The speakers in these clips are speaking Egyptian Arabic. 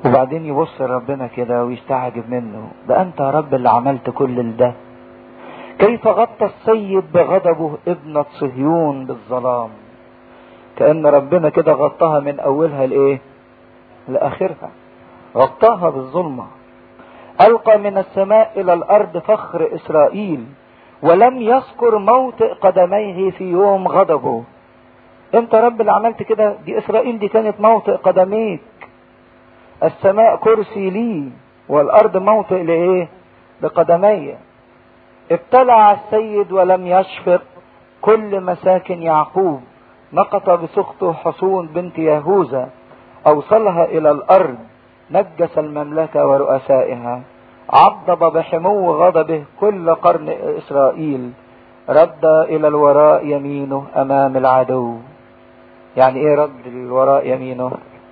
وبعدين يبص لربنا كده ويستعجب منه ده انت يا رب اللي عملت كل ده كيف غطى السيد بغضبه ابنة صهيون بالظلام كأن ربنا كده غطاها من أولها لإيه لآخرها غطاها بالظلمة ألقى من السماء إلى الأرض فخر إسرائيل ولم يذكر موطئ قدميه في يوم غضبه انت رب اللي عملت كده دي اسرائيل دي كانت موطئ قدميك السماء كرسي لي والارض موطئ لايه لقدمي ابتلع السيد ولم يشفق كل مساكن يعقوب نقط بسخطه حصون بنت يهوذا اوصلها الى الارض نجس المملكة ورؤسائها عضب بحمو غضبه كل قرن اسرائيل رد الى الوراء يمينه امام العدو يعني ايه رد للوراء يمينه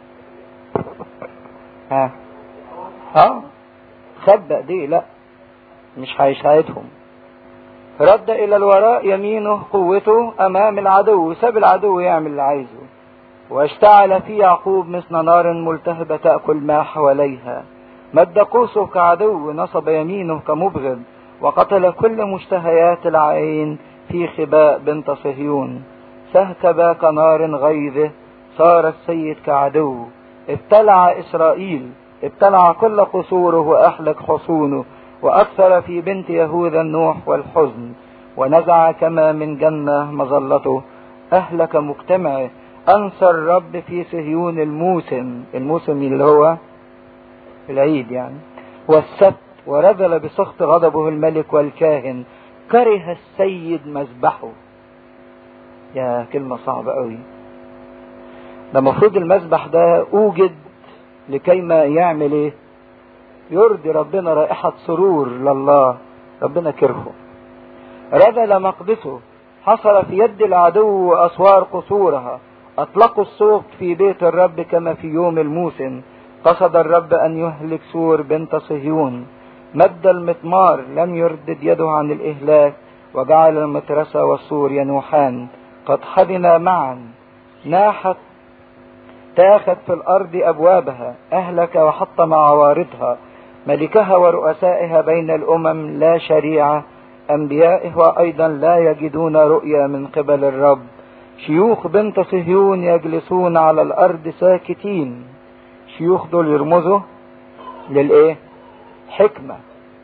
ها ها خبأ دي لا مش هيساعدهم رد الى الوراء يمينه قوته امام العدو ساب العدو يعمل اللي عايزه واشتعل في يعقوب مثل نار ملتهبة تأكل ما حواليها مد قوسه كعدو نصب يمينه كمبغض وقتل كل مشتهيات العين في خباء بنت صهيون سهكب كنار غيظه صار السيد كعدو ابتلع إسرائيل ابتلع كل قصوره وأحلك حصونه وأكثر في بنت يهوذا النوح والحزن ونزع كما من جنة مظلته أهلك مجتمعه أنسى الرب في صهيون الموسم الموسم اللي هو العيد يعني والسبت ورذل بسخط غضبه الملك والكاهن كره السيد مذبحه يا كلمة صعبة قوي ده المفروض المذبح ده اوجد لكي ما يعمل ايه يرضي ربنا رائحة سرور لله ربنا كرهه رذل مقدسه حصل في يد العدو واسوار قصورها اطلقوا الصوت في بيت الرب كما في يوم الموسم قصد الرب ان يهلك سور بنت صهيون مد المطمار لم يردد يده عن الاهلاك وجعل المترسة والسور ينوحان قد حضنا معا ناحت تاخت في الارض ابوابها اهلك وحطم عوارضها ملكها ورؤسائها بين الامم لا شريعه انبيائها ايضا لا يجدون رؤيا من قبل الرب شيوخ بنت صهيون يجلسون على الارض ساكتين شيوخ دول يرمزوا للايه حكمه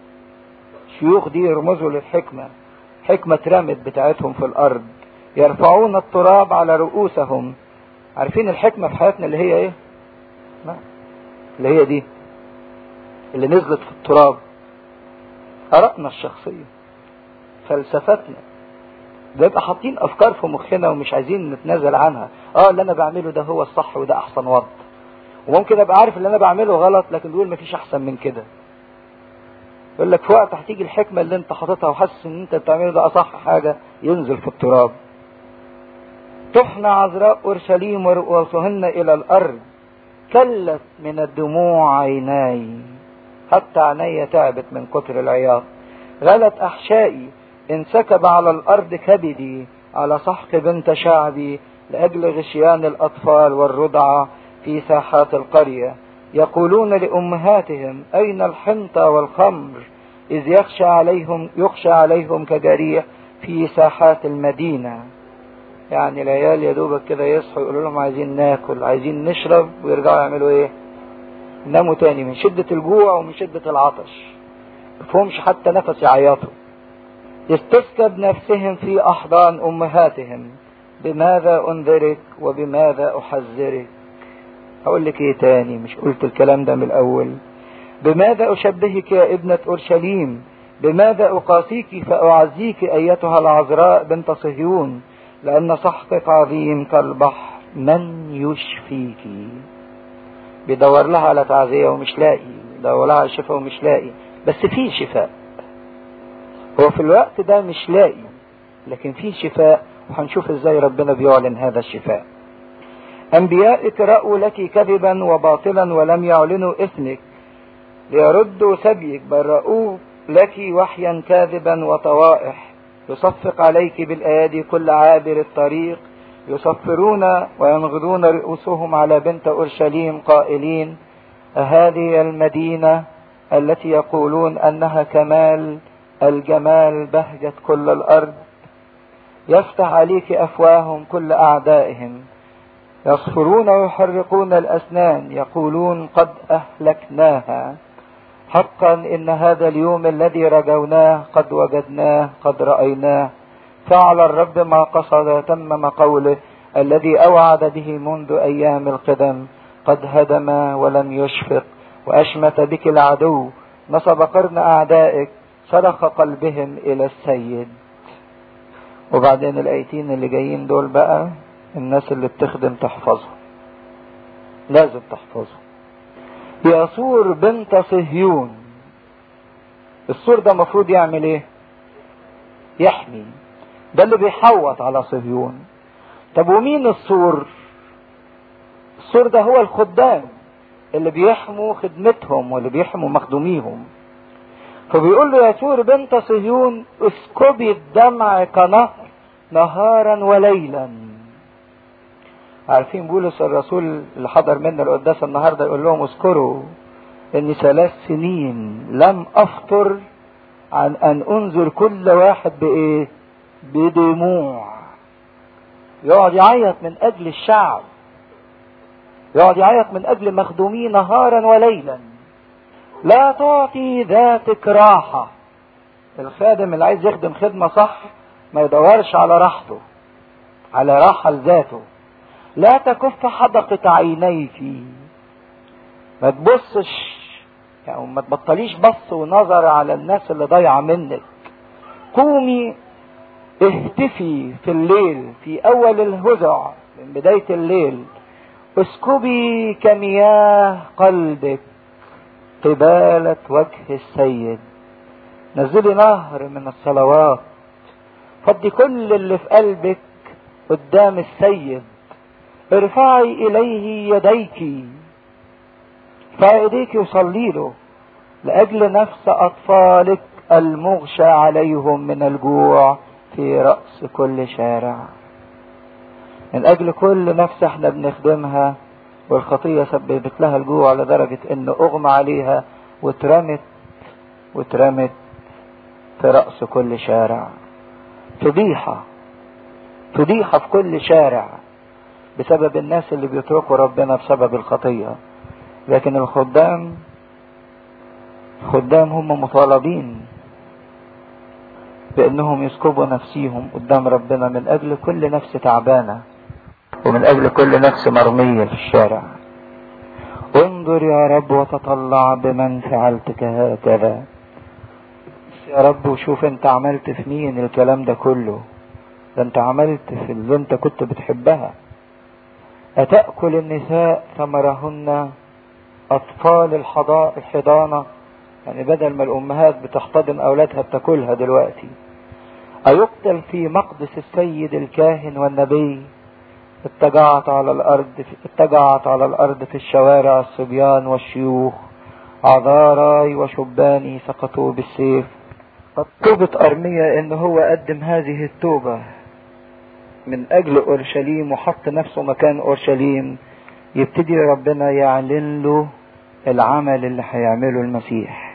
شيوخ دي يرمزوا للحكمه حكمه رمت بتاعتهم في الارض يرفعون التراب على رؤوسهم عارفين الحكمة في حياتنا اللي هي ايه ما. اللي هي دي اللي نزلت في التراب آرائنا الشخصية فلسفتنا بيبقى حاطين افكار في مخنا ومش عايزين نتنازل عنها اه اللي انا بعمله ده هو الصح وده احسن وضع وممكن ابقى عارف اللي انا بعمله غلط لكن بيقول مفيش احسن من كده يقول لك في وقت هتيجي الحكمة اللي انت حاططها وحاسس ان انت بتعمله ده اصح حاجة ينزل في التراب تحنى عذراء اورشليم ورؤوسهن الى الارض كلت من الدموع عيناي حتى عيني تعبت من كتر العياط غلت احشائي انسكب على الارض كبدي على سحق بنت شعبي لاجل غشيان الاطفال والرضعه في ساحات القريه يقولون لامهاتهم اين الحنطه والخمر اذ يخشى عليهم يخشى عليهم كجريح في ساحات المدينه يعني العيال يا دوبك كده يصحوا يقولوا لهم عايزين ناكل عايزين نشرب ويرجعوا يعملوا ايه يناموا تاني من شدة الجوع ومن شدة العطش مفهومش حتى نفس يعيطوا يستسكب نفسهم في أحضان أمهاتهم بماذا أنذرك وبماذا أحذرك أقول لك إيه تاني مش قلت الكلام ده من الأول بماذا أشبهك يا ابنة أورشليم بماذا أقاسيك فأعزيك أيتها العذراء بنت صهيون لأن سحقك عظيم كالبحر من يشفيك بيدور لها على تعزية ومش لاقي بيدور لها على شفاء ومش لاقي بس في شفاء هو في الوقت ده مش لاقي لكن في شفاء وهنشوف ازاي ربنا بيعلن هذا الشفاء أنبيائك رأوا لك كذبا وباطلا ولم يعلنوا إثمك ليردوا سبيك بل رأوا لك وحيا كاذبا وطوائح يصفق عليك بالأيادي كل عابر الطريق يصفرون وينغضون رؤوسهم على بنت أورشليم قائلين هذه المدينة التي يقولون أنها كمال الجمال بهجة كل الأرض يفتح عليك أفواههم كل أعدائهم يصفرون ويحرقون الأسنان يقولون قد أهلكناها حقا إن هذا اليوم الذي رجوناه قد وجدناه قد رأيناه فعل الرب ما قصد تمم قوله الذي أوعد به منذ أيام القدم قد هدم ولم يشفق وأشمت بك العدو نصب قرن أعدائك صرخ قلبهم إلى السيد وبعدين الآيتين اللي جايين دول بقى الناس اللي بتخدم تحفظهم لازم تحفظهم يا سور بنت صهيون السور ده المفروض يعمل ايه يحمي ده اللي بيحوط على صهيون طب ومين السور السور ده هو الخدام اللي بيحموا خدمتهم واللي بيحموا مخدوميهم فبيقول له يا سور بنت صهيون اسكبي الدمع كنهر نهارا وليلا عارفين بولس الرسول اللي حضر منا القداس النهارده يقول لهم اذكروا اني ثلاث سنين لم افطر عن ان انذر كل واحد بايه بدموع يقعد يعيط من اجل الشعب يقعد يعيط من اجل مخدوميه نهارا وليلا لا تعطي ذاتك راحة الخادم اللي عايز يخدم خدمة صح ما يدورش على راحته على راحة لذاته لا تكف حدقة عينيك ما تبصش يعني ما تبطليش بص ونظر على الناس اللي ضايعة منك قومي اهتفي في الليل في اول الهزع من بداية الليل اسكبي كمياه قلبك قبالة وجه السيد نزلي نهر من الصلوات فضي كل اللي في قلبك قدام السيد ارفعي اليه يديك ارفعي ايديك وصلي له لاجل نفس اطفالك المغشى عليهم من الجوع في رأس كل شارع من اجل كل نفس احنا بنخدمها والخطية سببت لها الجوع لدرجة ان اغمى عليها واترمت واترمت في رأس كل شارع فضيحة فضيحة في كل شارع بسبب الناس اللي بيتركوا ربنا بسبب الخطية لكن الخدام خدام هم مطالبين بانهم يسكبوا نفسيهم قدام ربنا من اجل كل نفس تعبانه ومن اجل كل نفس مرمية في الشارع انظر يا رب وتطلع بمن فعلتك هكذا يا رب وشوف انت عملت في مين الكلام ده كله ده انت عملت في اللي انت كنت بتحبها أتأكل النساء ثمرهن أطفال الحضا- الحضانة يعني بدل ما الأمهات بتحتضن أولادها بتاكلها دلوقتي أيقتل في مقدس السيد الكاهن والنبي اتجعت على الأرض اتجعت على الأرض في الشوارع الصبيان والشيوخ عذاراي وشباني سقطوا بالسيف قد توبة أرمية إن هو قدم هذه التوبة من أجل أورشليم وحط نفسه مكان أورشليم يبتدي ربنا يعلن له العمل اللي هيعمله المسيح